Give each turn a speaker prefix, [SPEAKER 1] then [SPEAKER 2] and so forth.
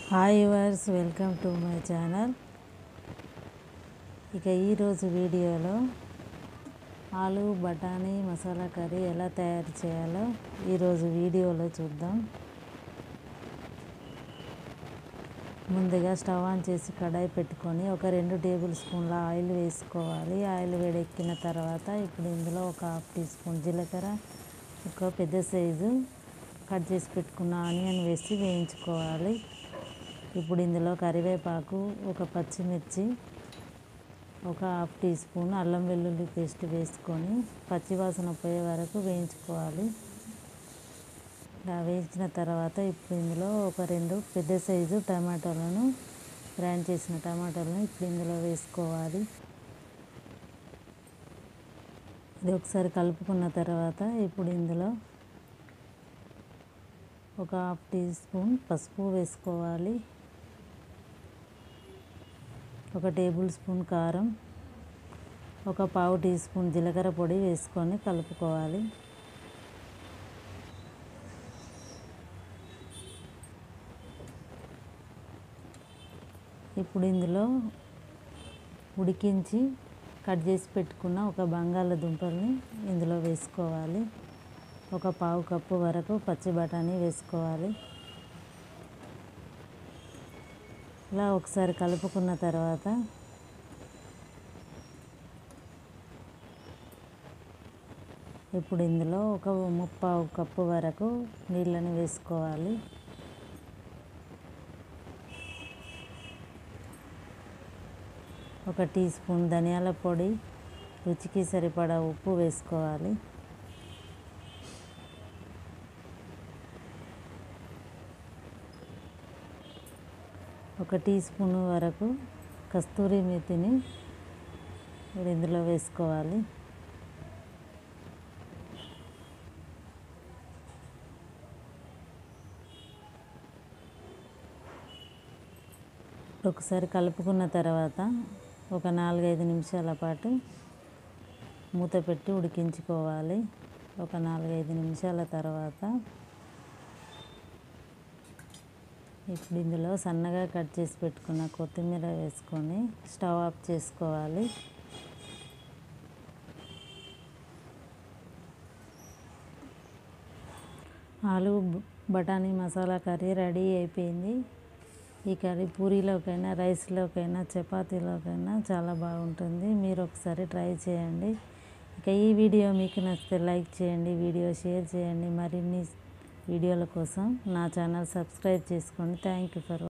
[SPEAKER 1] hi వర్స్ welcome to my channel ఇక ఈరోజు వీడియోలో ఆలు బఠానీ మసాలా కర్రీ ఎలా తయారు చేయాలో ఈరోజు వీడియోలో చూద్దాం ముందుగా స్టవ్ ఆన్ చేసి కడాయి పెట్టుకొని ఒక రెండు టేబుల్ స్పూన్ల ఆయిల్ వేసుకోవాలి ఆయిల్ వేడెక్కిన తర్వాత ఇప్పుడు ఇందులో ఒక హాఫ్ టీ స్పూన్ జీలకర్ర ఒక పెద్ద సైజు కట్ చేసి పెట్టుకున్న ఆనియన్ వేసి వేయించుకోవాలి ఇప్పుడు ఇందులో కరివేపాకు ఒక పచ్చిమిర్చి ఒక హాఫ్ టీ స్పూన్ అల్లం వెల్లుల్లి పేస్ట్ వేసుకొని పచ్చివాసన పోయే వరకు వేయించుకోవాలి ఇలా వేయించిన తర్వాత ఇప్పుడు ఇందులో ఒక రెండు పెద్ద సైజు టమాటాలను గ్రైండ్ చేసిన టమాటాలను ఇప్పుడు ఇందులో వేసుకోవాలి ఇది ఒకసారి కలుపుకున్న తర్వాత ఇప్పుడు ఇందులో ఒక హాఫ్ టీ స్పూన్ పసుపు వేసుకోవాలి ఒక టేబుల్ స్పూన్ కారం ఒక పావు టీ స్పూన్ జీలకర్ర పొడి వేసుకొని కలుపుకోవాలి ఇప్పుడు ఇందులో ఉడికించి కట్ చేసి పెట్టుకున్న ఒక బంగాళదుంపల్ని ఇందులో వేసుకోవాలి ఒక పావు కప్పు వరకు పచ్చి బఠానీ వేసుకోవాలి ఇలా ఒకసారి కలుపుకున్న తర్వాత ఇప్పుడు ఇందులో ఒక ముప్పావు కప్పు వరకు నీళ్ళని వేసుకోవాలి ఒక టీ స్పూన్ ధనియాల పొడి రుచికి సరిపడా ఉప్పు వేసుకోవాలి ఒక టీ స్పూన్ వరకు కస్తూరి మెతిని ఇందులో వేసుకోవాలి ఒకసారి కలుపుకున్న తర్వాత ఒక నాలుగైదు నిమిషాల పాటు మూత పెట్టి ఉడికించుకోవాలి ఒక నాలుగైదు నిమిషాల తర్వాత ఇప్పుడు ఇందులో సన్నగా కట్ చేసి పెట్టుకున్న కొత్తిమీర వేసుకొని స్టవ్ ఆఫ్ చేసుకోవాలి ఆలు బఠానీ మసాలా కర్రీ రెడీ అయిపోయింది ఈ కర్రీ పూరీలోకైనా రైస్లోకైనా చపాతీలోకైనా చాలా బాగుంటుంది మీరు ఒకసారి ట్రై చేయండి ఇక ఈ వీడియో మీకు నచ్చితే లైక్ చేయండి వీడియో షేర్ చేయండి మరిన్ని వీడియోల కోసం నా ఛానల్ సబ్స్క్రైబ్ చేసుకోండి థ్యాంక్ యూ ఫర్